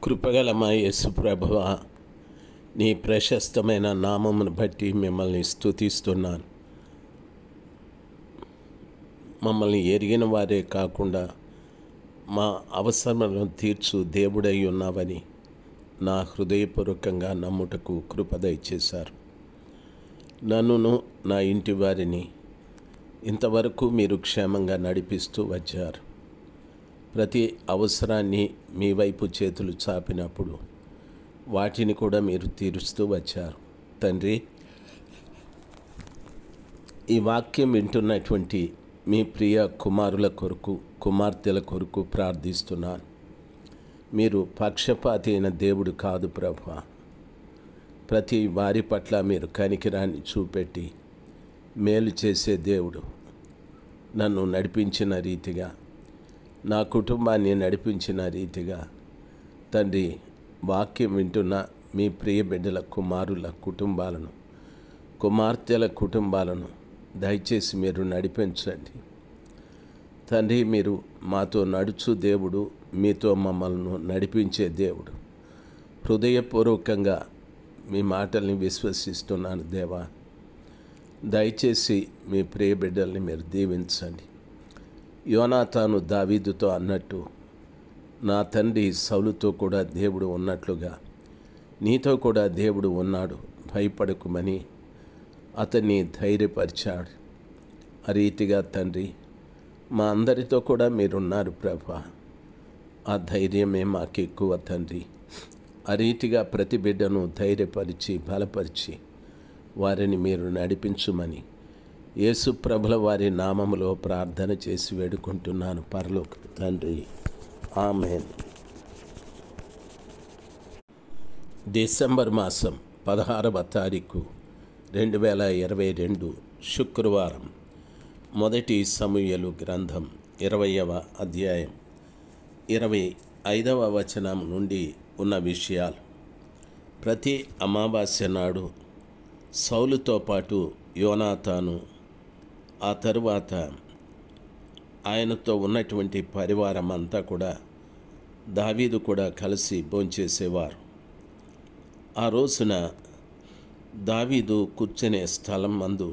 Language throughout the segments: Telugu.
కృపగల మా యేసు ప్రభువ నీ ప్రశస్తమైన నామమును బట్టి మిమ్మల్ని స్తుతిస్తున్నాను మమ్మల్ని ఎరిగిన వారే కాకుండా మా అవసరములను తీర్చు దేవుడై ఉన్నావని నా హృదయపూర్వకంగా నమ్ముటకు కృప దయచేశారు నన్నును నా ఇంటి వారిని ఇంతవరకు మీరు క్షేమంగా నడిపిస్తూ వచ్చారు ప్రతి అవసరాన్ని మీ వైపు చేతులు చాపినప్పుడు వాటిని కూడా మీరు తీరుస్తూ వచ్చారు తండ్రి ఈ వాక్యం వింటున్నటువంటి మీ ప్రియ కుమారుల కొరకు కుమార్తెల కొరకు ప్రార్థిస్తున్నాను మీరు పక్షపాతి అయిన దేవుడు కాదు ప్రభు ప్రతి వారి పట్ల మీరు కనికిరాన్ని చూపెట్టి మేలు చేసే దేవుడు నన్ను నడిపించిన రీతిగా నా కుటుంబాన్ని నడిపించిన రీతిగా తండ్రి వాక్యం వింటున్న మీ ప్రియ బిడ్డల కుమారుల కుటుంబాలను కుమార్తెల కుటుంబాలను దయచేసి మీరు నడిపించండి తండ్రి మీరు మాతో నడుచు దేవుడు మీతో మమ్మల్ని నడిపించే దేవుడు హృదయపూర్వకంగా మీ మాటల్ని విశ్వసిస్తున్నాను దేవా దయచేసి మీ ప్రియ బిడ్డల్ని మీరు దీవించండి యోనాతాను దావీదుతో అన్నట్టు నా తండ్రి సౌలుతో కూడా దేవుడు ఉన్నట్లుగా నీతో కూడా దేవుడు ఉన్నాడు భయపడకుమని అతన్ని ధైర్యపరిచాడు ఆ రీతిగా తండ్రి మా అందరితో కూడా మీరున్నారు ప్రభా ఆ ధైర్యమే మాకు ఎక్కువ తండ్రి ఆ రీతిగా ప్రతి బిడ్డను ధైర్యపరిచి బలపరిచి వారిని మీరు నడిపించుమని యేసు ప్రభుల వారి నామములో ప్రార్థన చేసి వేడుకుంటున్నాను పరలోక తండ్రి ఆమెన్ డిసెంబర్ మాసం పదహారవ తారీఖు రెండు వేల ఇరవై రెండు శుక్రవారం మొదటి సమూయలు గ్రంథం ఇరవయవ అధ్యాయం ఇరవై ఐదవ వచనం నుండి ఉన్న విషయాలు ప్రతి అమావాస్య నాడు సౌలుతో పాటు యోనాతాను ఆ తరువాత ఆయనతో ఉన్నటువంటి పరివారం అంతా కూడా దావీదు కూడా కలిసి భోంచేసేవారు ఆ రోజున దావీదు కూర్చునే స్థలం మందు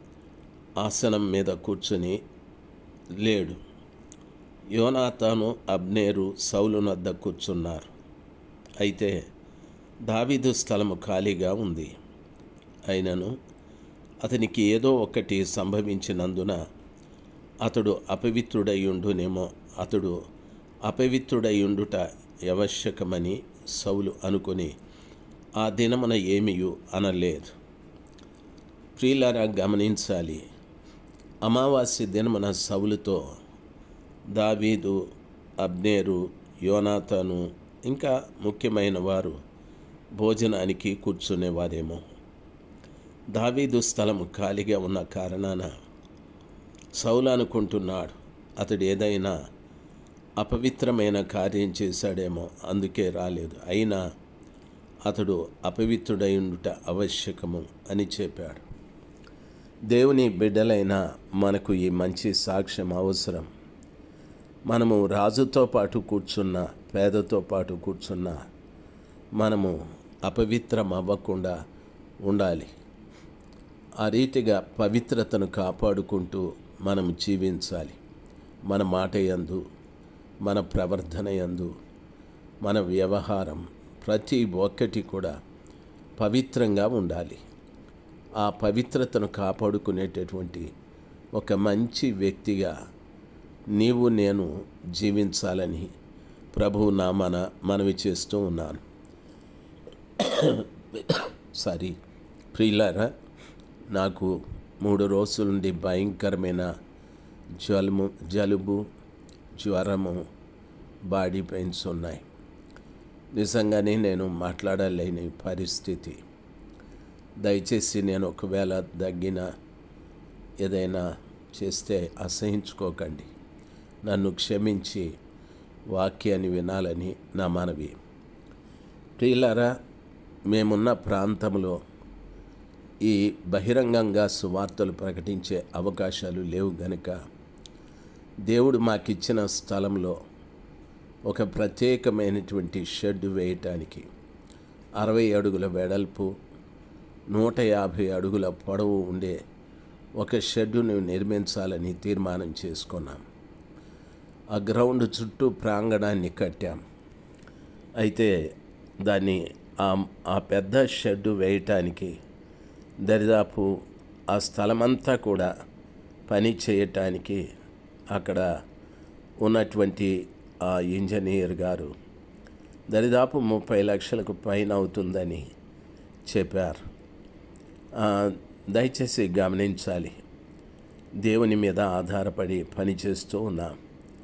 ఆసనం మీద కూర్చుని లేడు యోనాతాను అబ్నేరు సౌలు వద్ద కూర్చున్నారు అయితే దావీదు స్థలము ఖాళీగా ఉంది అయినను అతనికి ఏదో ఒకటి సంభవించినందున అతడు అపవిత్రుడయ్యుండునేమో అతడు అపవిత్రుడయ్యుండుట అవశ్యకమని సౌలు అనుకొని ఆ దినమున ఏమియు అనలేదు ప్రియులారా గమనించాలి అమావాస్య దినమున సౌలుతో దావీదు అబ్నేరు యోనాతాను ఇంకా ముఖ్యమైన వారు భోజనానికి కూర్చునేవారేమో దావీదు స్థలం ఖాళీగా ఉన్న కారణాన సౌలు అనుకుంటున్నాడు అతడు ఏదైనా అపవిత్రమైన కార్యం చేశాడేమో అందుకే రాలేదు అయినా అతడు అపవిత్రుడైండుట ఆవశ్యకము అని చెప్పాడు దేవుని బిడ్డలైన మనకు ఈ మంచి సాక్ష్యం అవసరం మనము రాజుతో పాటు కూర్చున్న పేదతో పాటు కూర్చున్న మనము అపవిత్రం అవ్వకుండా ఉండాలి ఆ రీతిగా పవిత్రతను కాపాడుకుంటూ మనం జీవించాలి మన మాట యందు మన ప్రవర్ధన యందు మన వ్యవహారం ప్రతి ఒక్కటి కూడా పవిత్రంగా ఉండాలి ఆ పవిత్రతను కాపాడుకునేటటువంటి ఒక మంచి వ్యక్తిగా నీవు నేను జీవించాలని ప్రభువు నామన మనవి చేస్తూ ఉన్నాను సారీ ప్రియులారా నాకు మూడు రోజుల నుండి భయంకరమైన జ్వలము జలుబు జ్వరము బాడీ పెయిన్స్ ఉన్నాయి నిజంగానే నేను మాట్లాడలేని పరిస్థితి దయచేసి నేను ఒకవేళ దగ్గిన ఏదైనా చేస్తే అసహించుకోకండి నన్ను క్షమించి వాక్యాన్ని వినాలని నా మనవి ప్రియులారా మేమున్న ప్రాంతంలో ఈ బహిరంగంగా సువార్తలు ప్రకటించే అవకాశాలు లేవు గనుక దేవుడు మాకిచ్చిన స్థలంలో ఒక ప్రత్యేకమైనటువంటి షెడ్ వేయటానికి అరవై అడుగుల వెడల్పు నూట యాభై అడుగుల పొడవు ఉండే ఒక షెడ్డును నిర్మించాలని తీర్మానం చేసుకున్నాం ఆ గ్రౌండ్ చుట్టూ ప్రాంగణాన్ని కట్టాం అయితే దాన్ని ఆ ఆ పెద్ద షెడ్డు వేయటానికి దరిదాపు ఆ స్థలమంతా కూడా పని చేయటానికి అక్కడ ఉన్నటువంటి ఆ ఇంజనీర్ గారు దరిదాపు ముప్పై లక్షలకు పైన అవుతుందని చెప్పారు ఆ, దయచేసి గమనించాలి దేవుని మీద ఆధారపడి పనిచేస్తూ ఉన్నాం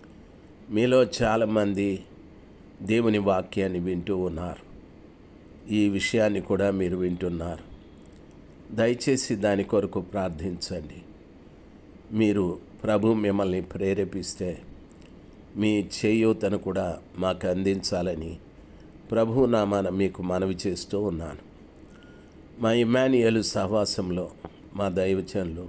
మీలో చాలామంది దేవుని వాక్యాన్ని వింటూ ఉన్నారు ఈ విషయాన్ని కూడా మీరు వింటున్నారు దయచేసి దాని కొరకు ప్రార్థించండి మీరు ప్రభు మిమ్మల్ని ప్రేరేపిస్తే మీ చేయూతను కూడా మాకు అందించాలని ప్రభు నామాన మీకు మనవి చేస్తూ ఉన్నాను మా ఇమానియలు సహవాసంలో మా దైవచనులు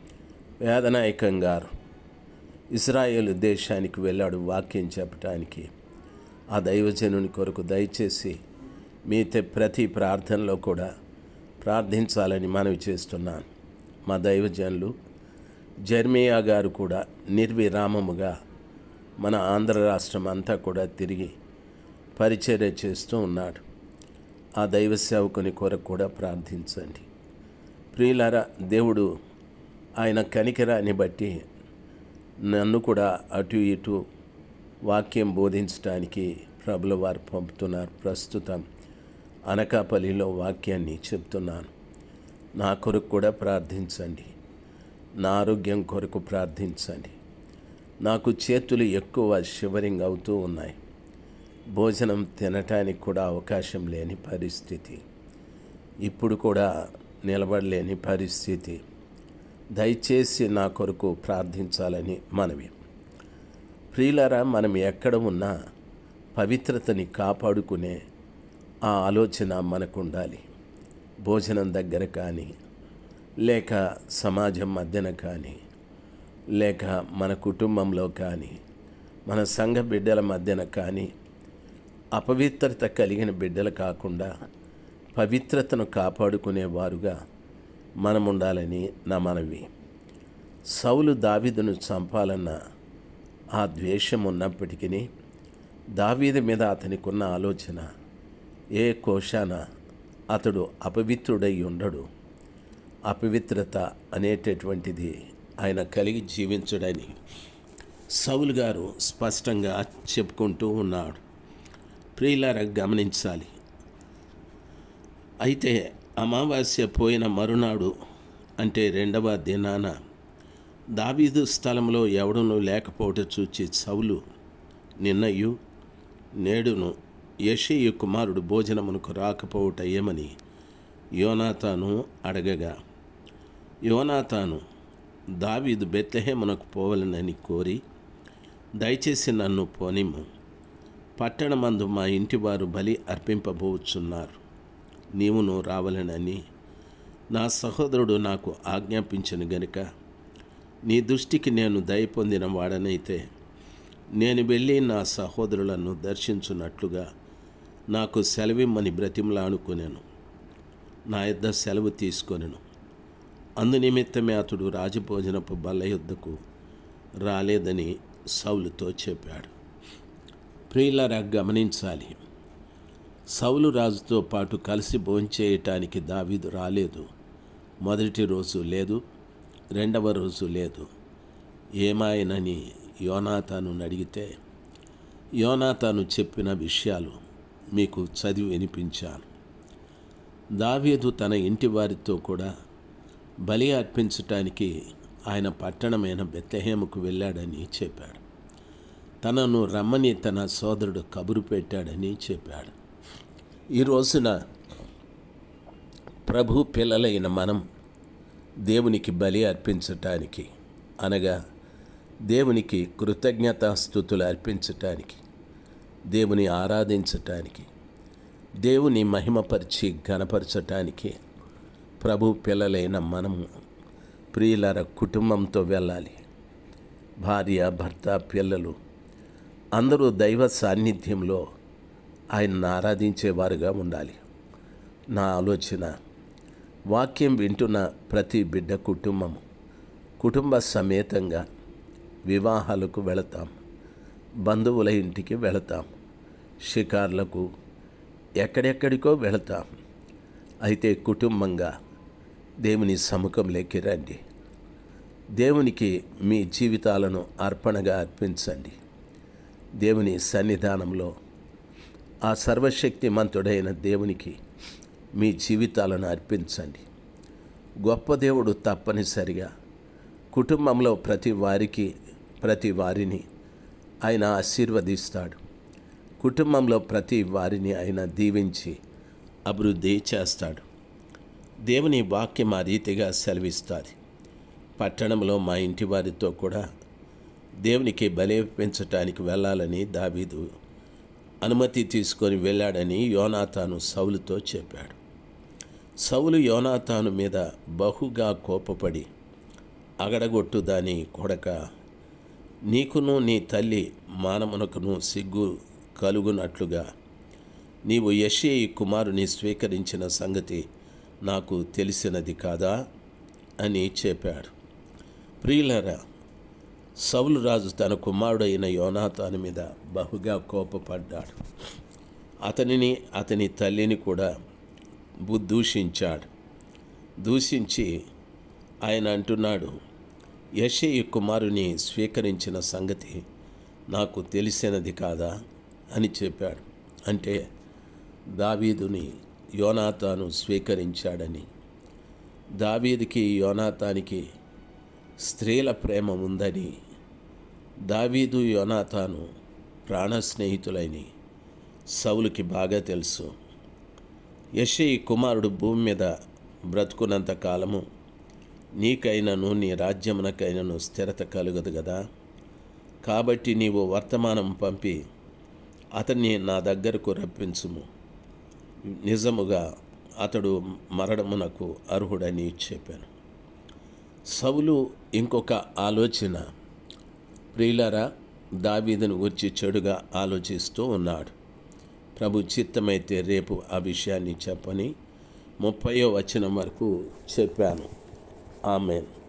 వేదనాయకం గారు ఇస్రాయేల్ దేశానికి వెళ్ళాడు వాక్యం చెప్పటానికి ఆ దైవజనుని కొరకు దయచేసి మీ తె- ప్రతి ప్రార్థనలో కూడా ప్రార్థించాలని మనవి చేస్తున్నాను మా దైవజనులు జర్మియా గారు కూడా నిర్విరామముగా మన ఆంధ్ర రాష్ట్రం అంతా కూడా తిరిగి పరిచర్య చేస్తూ ఉన్నాడు ఆ దైవ సేవకుని కొరకు కూడా ప్రార్థించండి ప్రియులారా దేవుడు ఆయన కనికరాన్ని బట్టి నన్ను కూడా అటు ఇటు వాక్యం బోధించడానికి ప్రభుల వారు పంపుతున్నారు ప్రస్తుతం అనకాపల్లిలో వాక్యాన్ని చెప్తున్నాను నా కొరకు కూడా ప్రార్థించండి నా ఆరోగ్యం కొరకు ప్రార్థించండి నాకు చేతులు ఎక్కువ షివరింగ్ అవుతూ ఉన్నాయి భోజనం తినటానికి కూడా అవకాశం లేని పరిస్థితి ఇప్పుడు కూడా నిలబడలేని పరిస్థితి దయచేసి నా కొరకు ప్రార్థించాలని మనవి ప్రియులరా మనం ఎక్కడ ఉన్నా పవిత్రతని కాపాడుకునే ఆ ఆలోచన మనకు ఉండాలి భోజనం దగ్గర కానీ లేక సమాజం మధ్యన కానీ లేక మన కుటుంబంలో కానీ మన సంఘ బిడ్డల మధ్యన కానీ అపవిత్రత కలిగిన బిడ్డలు కాకుండా పవిత్రతను కాపాడుకునేవారుగా మనం ఉండాలని నా మనవి సౌలు దావీదును చంపాలన్న ఆ ద్వేషం ఉన్నప్పటికీ దావీదు మీద అతనికి ఉన్న ఆలోచన ఏ కోశాన అతడు అపవిత్రుడై ఉండడు అపవిత్రత అనేటటువంటిది ఆయన కలిగి జీవించడని సౌలు గారు స్పష్టంగా చెప్పుకుంటూ ఉన్నాడు ప్రియులారా గమనించాలి అయితే అమావాస్య పోయిన మరునాడు అంటే రెండవ దినాన దావీదు స్థలంలో ఎవడునూ లేకపోవట చూచి సౌలు నిన్నయు నేడును యషేయు కుమారుడు భోజనమునకు రాకపోవుట ఏమని యోనాతాను అడగగా యోనాతాను దావీదు బెత్లెహేమునకు పోవలనని కోరి దయచేసి నన్ను పోనిమ్ము పట్టణమందు మా ఇంటివారు బలి అర్పింపబోచున్నారు నీవును రావలనని నా సహోదరుడు నాకు ఆజ్ఞాపించను గనుక నీ దృష్టికి నేను దయ పొందిన వాడనైతే నేను వెళ్ళి నా సహోదరులను దర్శించున్నట్లుగా నాకు సెలవిమ్మని బ్రతిమలానుకొనెను నా యొద్ద సెలవు తీసుకొనెను అందునిమిత్తమే అతడు రాజభోజనపు బల్ల యొద్దకు రాలేదని సౌలుతో చెప్పాడు ప్రియులరా గమనించాలి సౌలు రాజుతో పాటు కలిసి భోంచేయటానికి దావీదు రాలేదు మొదటి రోజు లేదు రెండవ రోజు లేదు ఏమాయనని యోనాతాను అడిగితే యోనాతాను చెప్పిన విషయాలు మీకు చదివి వినిపించాను దావీదు తన ఇంటి వారితో కూడా బలి అర్పించటానికి ఆయన పట్టణమైన బెత్తహేముకు వెళ్ళాడని చెప్పాడు తనను రమ్మని తన సోదరుడు కబురు పెట్టాడని చెప్పాడు ఈ రోజున ప్రభు పిల్లలైన మనం దేవునికి బలి అర్పించటానికి అనగా దేవునికి కృతజ్ఞతాస్థుతులు అర్పించటానికి దేవుని ఆరాధించటానికి దేవుని మహిమపరిచి ఘనపరచటానికి ప్రభు పిల్లలైన మనము ప్రియులర కుటుంబంతో వెళ్ళాలి భార్య భర్త పిల్లలు అందరూ దైవ సాన్నిధ్యంలో ఆయన్ని ఆరాధించేవారుగా ఉండాలి నా ఆలోచన వాక్యం వింటున్న ప్రతి బిడ్డ కుటుంబము కుటుంబ సమేతంగా వివాహాలకు వెళతాం బంధువుల ఇంటికి వెళతాం షికార్లకు ఎక్కడెక్కడికో వెళతాం అయితే కుటుంబంగా దేవుని సముఖంలోకి రండి దేవునికి మీ జీవితాలను అర్పణగా అర్పించండి దేవుని సన్నిధానంలో ఆ సర్వశక్తిమంతుడైన దేవునికి మీ జీవితాలను అర్పించండి గొప్ప దేవుడు తప్పనిసరిగా కుటుంబంలో ప్రతి వారికి ప్రతి వారిని ఆయన ఆశీర్వదిస్తాడు కుటుంబంలో ప్రతి వారిని ఆయన దీవించి అభివృద్ధి చేస్తాడు దేవుని వాక్యం ఆ రీతిగా సెలవిస్తుంది పట్టణంలో మా ఇంటి వారితో కూడా దేవునికి బలి పెంచటానికి వెళ్ళాలని దావీదు అనుమతి తీసుకొని వెళ్ళాడని యోనాతాను సౌలుతో చెప్పాడు సౌలు యోనాతాను మీద బహుగా కోపపడి అగడగొట్టు దాని కొడక నీకును నీ తల్లి మానమునకును సిగ్గు కలుగునట్లుగా నీవు యషేయి కుమారుని స్వీకరించిన సంగతి నాకు తెలిసినది కాదా అని చెప్పాడు ప్రియులరా సౌలు రాజు తన కుమారుడైన యోనాతాను మీద బహుగా కోపపడ్డాడు అతనిని అతని తల్లిని కూడా బు- దూషించాడు దూషించి ఆయన అంటున్నాడు యషయి కుమారుని స్వీకరించిన సంగతి నాకు తెలిసినది కాదా అని చెప్పాడు అంటే దావీదుని యోనాతాను స్వీకరించాడని దావీదుకి యోనాతానికి స్త్రీల ప్రేమ ఉందని దావీదు యోనాతాను ప్రాణ స్నేహితులని సౌలుకి బాగా తెలుసు యషయి కుమారుడు భూమి మీద బ్రతుకున్నంత కాలము నీకైనను నీ రాజ్యమునకైనను స్థిరత కలుగదు కదా కాబట్టి నీవు వర్తమానం పంపి అతన్ని నా దగ్గరకు రప్పించుము నిజముగా అతడు మరణమునకు అర్హుడని చెప్పాను సౌలు ఇంకొక ఆలోచన ప్రియులారా దావీదును గురించి చెడుగా ఆలోచిస్తూ ఉన్నాడు ప్రభు చిత్తమైతే రేపు ఆ విషయాన్ని చెప్పని ముప్పయో వచనం వరకు చెప్పాను ఆమెన్